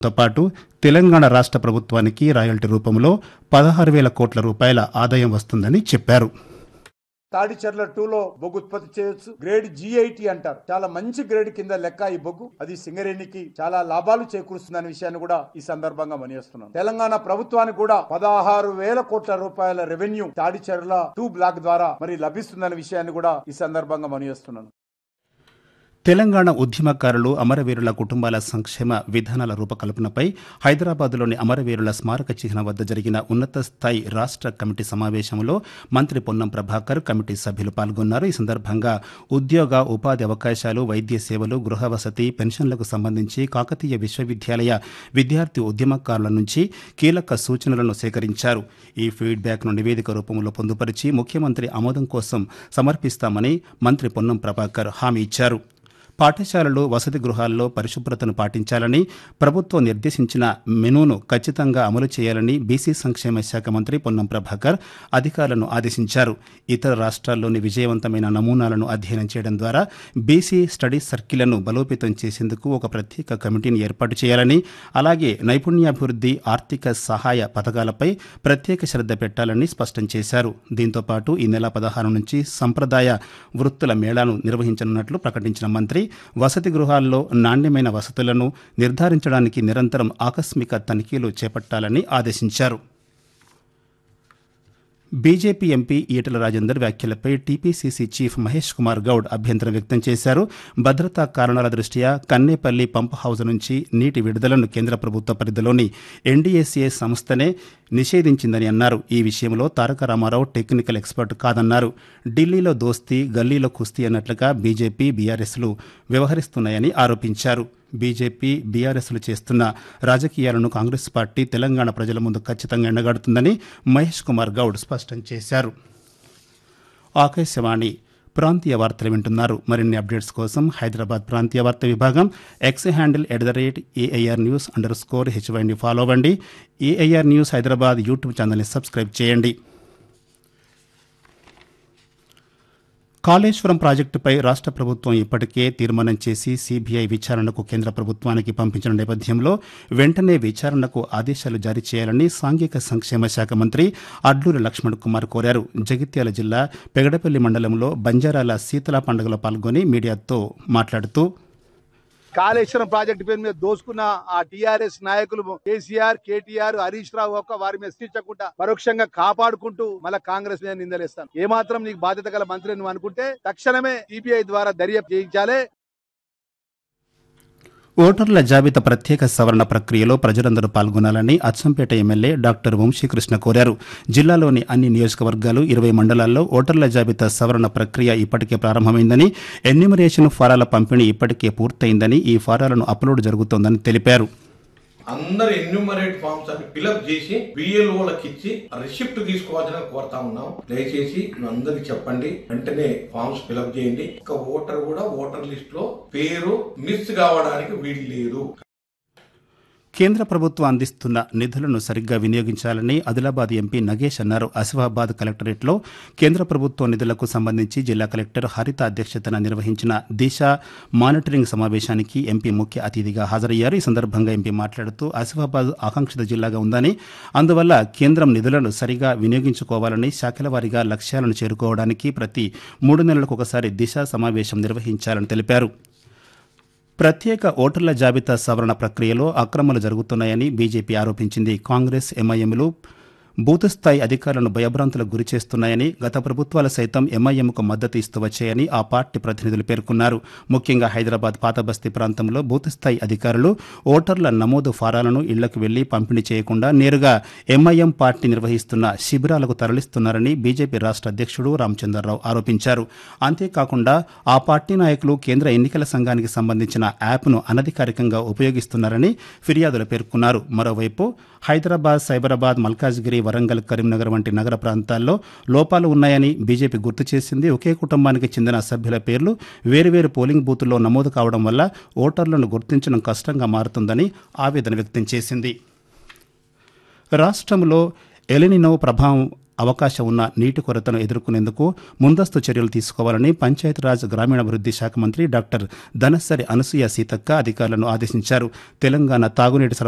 తో పాటు తెలంగాణ రాష్ట్ర ప్రభుత్వానికి రాయల్టీ రూపంలో పదహారు వేల కోట్ల రూపాయల ఆదాయం వస్తుందని చెప్పారు తాడిచెర్ల టూలో బొగ్గు ఉత్పత్తి చేయొచ్చు గ్రేడ్ జిఐటి అంటారు చాలా మంచి గ్రేడ్ కింద లెక్క ఈ బొగ్గు అది సింగరేణికి చాలా లాభాలు చేకూరుస్తుందనే విషయాన్ని కూడా ఈ సందర్భంగా మనిస్తున్నాను తెలంగాణ ప్రభుత్వానికి కూడా పదహారు వేల కోట్ల రూపాయల రెవెన్యూ తాడిచెర్ల టూ బ్లాక్ ద్వారా మరి లభిస్తుందనే విషయాన్ని కూడా ఈ సందర్భంగా మనిస్తున్నాను తెలంగాణ ఉద్యమకారులు అమరవీరుల కుటుంబాల సంక్షేమ విధానాల రూపకల్పనపై హైదరాబాద్లోని అమరవీరుల స్మారక చిహ్నం వద్ద జరిగిన ఉన్నత స్థాయి రాష్ట్ర కమిటీ సమావేశంలో మంత్రి పొన్నం ప్రభాకర్ కమిటీ సభ్యులు పాల్గొన్నారు ఈ సందర్భంగా ఉద్యోగ ఉపాధి అవకాశాలు వైద్య సేవలు గృహ వసతి పెన్షన్లకు సంబంధించి కాకతీయ విశ్వవిద్యాలయ విద్యార్థి ఉద్యమకారుల నుంచి కీలక సూచనలను సేకరించారు ఈ ఫీడ్బ్యాక్ను నివేదిక రూపంలో పొందుపరిచి ముఖ్యమంత్రి ఆమోదం కోసం సమర్పిస్తామని మంత్రి పొన్నం ప్రభాకర్ హామీ ఇచ్చారు పాఠశాలలు వసతి గృహాల్లో పరిశుభ్రతను పాటించాలని ప్రభుత్వం నిర్దేశించిన మెనూను ఖచ్చితంగా అమలు చేయాలని బీసీ సంక్షేమ శాఖ మంత్రి పొన్నం ప్రభాకర్ అధికారులను ఆదేశించారు ఇతర రాష్ట్రాల్లోని విజయవంతమైన నమూనాలను అధ్యయనం చేయడం ద్వారా బీసీ స్టడీ సర్కిళ్లను బలోపేతం చేసేందుకు ఒక ప్రత్యేక కమిటీని ఏర్పాటు చేయాలని అలాగే నైపుణ్యాభివృద్ధి ఆర్థిక సహాయ పథకాలపై ప్రత్యేక శ్రద్ధ పెట్టాలని స్పష్టం చేశారు దీంతో పాటు ఈ నెల పదహారు నుంచి సంప్రదాయ వృత్తుల మేళాను నిర్వహించనున్నట్లు ప్రకటించిన మంత్రి వసతి గృహాల్లో నాణ్యమైన వసతులను నిర్ధారించడానికి నిరంతరం ఆకస్మిక తనిఖీలు చేపట్టాలని ఆదేశించారు బీజేపీ ఎంపీ ఈటల రాజేందర్ వ్యాఖ్యలపై టీపీసీసీ చీఫ్ మహేష్ కుమార్ గౌడ్ అభ్యంతరం వ్యక్తం చేశారు భద్రతా కారణాల దృష్ట్యా కన్నేపల్లి పంప్ హౌజ్ నుంచి నీటి విడుదలను కేంద్ర ప్రభుత్వ పరిధిలోని ఎన్డీఎస్ఏ సంస్థనే నిషేధించిందని అన్నారు ఈ విషయంలో తారక రామారావు టెక్నికల్ ఎక్స్పర్ట్ కాదన్నారు ఢిల్లీలో దోస్తీ గల్లీలో కుస్తీ అన్నట్లుగా బీజేపీ బీఆర్ఎస్లు వ్యవహరిస్తున్నాయని ఆరోపించారు బీజేపీ బీఆర్ఎస్లు చేస్తున్న రాజకీయాలను కాంగ్రెస్ పార్టీ తెలంగాణ ప్రజల ముందు ఖచ్చితంగా ఎండగడుతుందని మహేష్ కుమార్ గౌడ్ స్పష్టం చేశారు ఆకాశవాణి ప్రాంతీయ వార్తలు వింటున్నారు మరిన్ని అప్డేట్స్ కోసం హైదరాబాద్ ప్రాంతీయ వార్తా విభాగం X handle at the rate AIR news underscore స్కోర్ హెచ్వైని ఫాలో అవ్వండి ఏఐఆర్ న్యూస్ హైదరాబాద్ యూట్యూబ్ ఛానల్ని సబ్స్క్రైబ్ చేయండి కాళేశ్వరం ప్రాజెక్టుపై రాష్ట్ర ప్రభుత్వం ఇప్పటికే తీర్మానం చేసి సీబీఐ విచారణకు కేంద్ర ప్రభుత్వానికి పంపించిన నేపథ్యంలో వెంటనే విచారణకు ఆదేశాలు జారీ చేయాలని సాంఘిక సంక్షేమ శాఖ మంత్రి అడ్లూరి లక్ష్మణ్ కుమార్ కోరారు జగిత్యాల జిల్లా పెగడపల్లి మండలంలో బంజారాల శీతల పండుగలో పాల్గొని మీడియాతో మాట్లాడుతూ కాళేశ్వరం ప్రాజెక్టు పేరు మీద దోసుకున్న ఆ టిఆర్ఎస్ నాయకులు కేసీఆర్ కేటీఆర్ హరీష్ రావు ఒక్క వారి మీద శిక్షకుండా పరోక్షంగా కాపాడుకుంటూ మళ్ళీ కాంగ్రెస్ మీద నిందలేస్తాను ఏమాత్రం నీకు బాధ్యత గల మంత్రి నువ్వు అనుకుంటే తక్షణమే సిపిఐ ద్వారా దర్యాప్తు చేయించాలి ఓటర్ల జాబితా ప్రత్యేక సవరణ ప్రక్రియలో ప్రజలందరూ పాల్గొనాలని అచ్చంపేట ఎమ్మెల్యే డాక్టర్ వంశీకృష్ణ కోరారు జిల్లాలోని అన్ని నియోజకవర్గాలు ఇరవై మండలాల్లో ఓటర్ల జాబితా సవరణ ప్రక్రియ ఇప్పటికే ప్రారంభమైందని ఎన్యూమరేషన్ ఫారాల పంపిణీ ఇప్పటికే పూర్తయిందని ఈ ఫారాలను అప్లోడ్ జరుగుతోందని తెలిపారు అందరు ఎన్యూమరేట్ ఫామ్స్ అని ఫిలప్ చేసి బిఎల్ఓలకు ఇచ్చి రిసిప్ట్ తీసుకోవాలని కోరుతా ఉన్నాం దయచేసి అందరికి చెప్పండి వెంటనే ఫామ్స్ ఫిలప్ చేయండి ఒక ఓటర్ కూడా ఓటర్ లిస్ట్ లో పేరు మిస్ కావడానికి వీలు లేదు కేంద్ర ప్రభుత్వం అందిస్తున్న నిధులను సరిగ్గా వినియోగించాలని ఆదిలాబాద్ ఎంపీ నగేష్ అన్నారు ఆసిఫాబాద్ కలెక్టరేట్లో కేంద్ర ప్రభుత్వ నిధులకు సంబంధించి జిల్లా కలెక్టర్ హరిత అధ్యక్షతన నిర్వహించిన దిశ మానిటరింగ్ సమావేశానికి ఎంపీ ముఖ్య అతిథిగా హాజరయ్యారు ఈ సందర్భంగా ఎంపీ మాట్లాడుతూ ఆసిఫాబాద్ ఆకాంక్షిత జిల్లాగా ఉందని అందువల్ల కేంద్రం నిధులను సరిగా వినియోగించుకోవాలని శాఖల వారీగా లక్ష్యాలను చేరుకోవడానికి ప్రతి మూడు నెలలకు ఒకసారి దిశ సమావేశం నిర్వహించాలని తెలిపారు ప్రత్యేక ఓటర్ల జాబితా సవరణ ప్రక్రియలో అక్రమాలు జరుగుతున్నాయని బీజేపీ ఆరోపించింది కాంగ్రెస్ ఎంఐఎంలు బూత్ స్థాయి అధికారులను భయభ్రాంతులకు గురి చేస్తున్నాయని గత ప్రభుత్వాలు సైతం ఎంఐఎంకు మద్దతు ఇస్తూ వచ్చాయని ఆ పార్టీ ప్రతినిధులు పేర్కొన్నారు ముఖ్యంగా హైదరాబాద్ పాతబస్తీ ప్రాంతంలో బూత్ స్థాయి అధికారులు ఓటర్ల నమోదు ఫారాలను ఇళ్లకు వెళ్లి పంపిణీ చేయకుండా నేరుగా ఎంఐఎం పార్టీ నిర్వహిస్తున్న శిబిరాలకు తరలిస్తున్నారని బీజేపీ రాష్ట్ర అధ్యక్షుడు రామచంద్రరావు ఆరోపించారు అంతేకాకుండా ఆ పార్టీ నాయకులు కేంద్ర ఎన్నికల సంఘానికి సంబంధించిన యాప్ను అనధికారికంగా ఉపయోగిస్తున్నారని ఫిర్యాదులు పేర్కొన్నారు మరోవైపు హైదరాబాద్ సైబరాబాద్ మల్కాజ్గిరి వరంగల్ కరీంనగర్ వంటి నగర ప్రాంతాల్లో లోపాలు ఉన్నాయని బీజేపీ గుర్తు చేసింది ఒకే కుటుంబానికి చెందిన సభ్యుల పేర్లు వేరువేరు పోలింగ్ బూతుల్లో నమోదు కావడం వల్ల ఓటర్లను గుర్తించడం కష్టంగా మారుతుందని ఆవేదన వ్యక్తం చేసింది రాష్ట్రంలో ఎలినినో ప్రభావం అవకాశం ఉన్న నీటి కొరతను ఎదుర్కొనేందుకు ముందస్తు చర్యలు తీసుకోవాలని పంచాయతీరాజ్ గ్రామీణాభివృద్ధి శాఖ మంత్రి డాక్టర్ ధనసరి అనసూయ సీతక్క అధికారులను ఆదేశించారు తెలంగాణ తాగునీటి సరఫరా